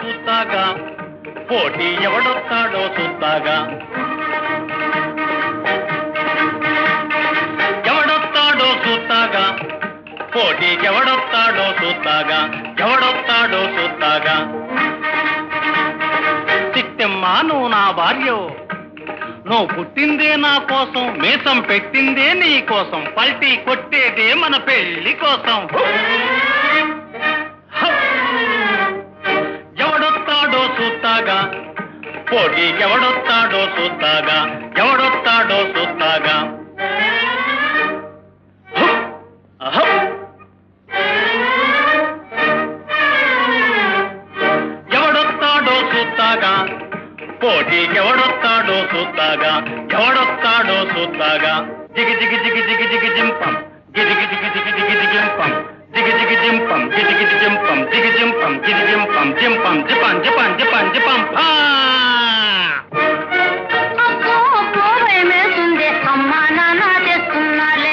చూస్తాగా పోటీ ఎవడొస్తాడో చూస్తాగా ఎవడొస్తాడో చూస్తాగా పోటీకి ఎవడొస్తాడో చూస్తాగా ఎవడొస్తాడో చూస్తాగా చిట్టమ్మా నువ్వు నా భార్యో నువ్వు పుట్టిందే నా కోసం మీసం పెట్టిందే నీ కోసం పల్టీ కొట్టేదే మన పెళ్లి కోసం హ! ఎవడొస్తాడో చూస్తాగా పోటీకి ఎవడొస్తాడో చూస్తాగా ఎవడొస్తాడో చూస్తాగా హ! అహం! ఎవడొస్తాడో చూస్తాగా పోటీకి ఎవడొస్తాడో చూస్తాగా ఎవడొస్తాడో చూస్తాగా జిగి జిగి జిగి జిగి జిగి జింపం గిది గిది గిది గిది గిది జింపం జిగి జిగి జింపం గిది గిది జింపం జిగి జింపం గిది జింపం జింపం జిపం జిపం జిపం జిపం ఫా అబ్బో అబ్బో భయమేస్తుంది అమ్మా నాన్న తెస్తున్నాలే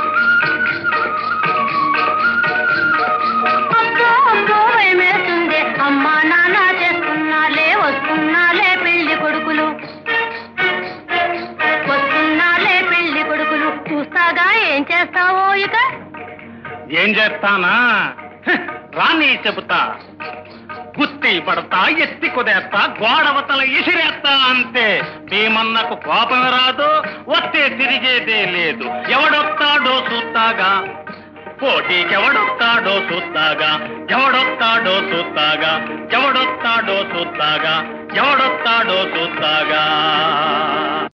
అబ్బో అబ్బో భయమేస్తుంది అమ్మా నాన్న తెస్తున్నాలే వస్తున్నాలే పెళ్లి కొడుకులు వస్తున్నాలే పెళ్లి కొడుకులు చూస్తాగా ఏం చేస్తావో ఇక ఏం చేస్తానా హ, రాని చెబుతా కుత్తి పడతా ఎత్తి కుదేస్తా గోడవతల ఇసిరేస్తా అంతే భీమన్నకు కోపం రాదు వస్తే తిరిగేదే లేదు ఎవడొస్తాడో చూస్తాగా పోటీకి ఎవడొస్తాడో చూస్తాగా ఎవడొస్తాడో చూస్తాగా ఎవడొస్తాడో చూస్తాగా ఎవడొస్తాడో చూస్తాగా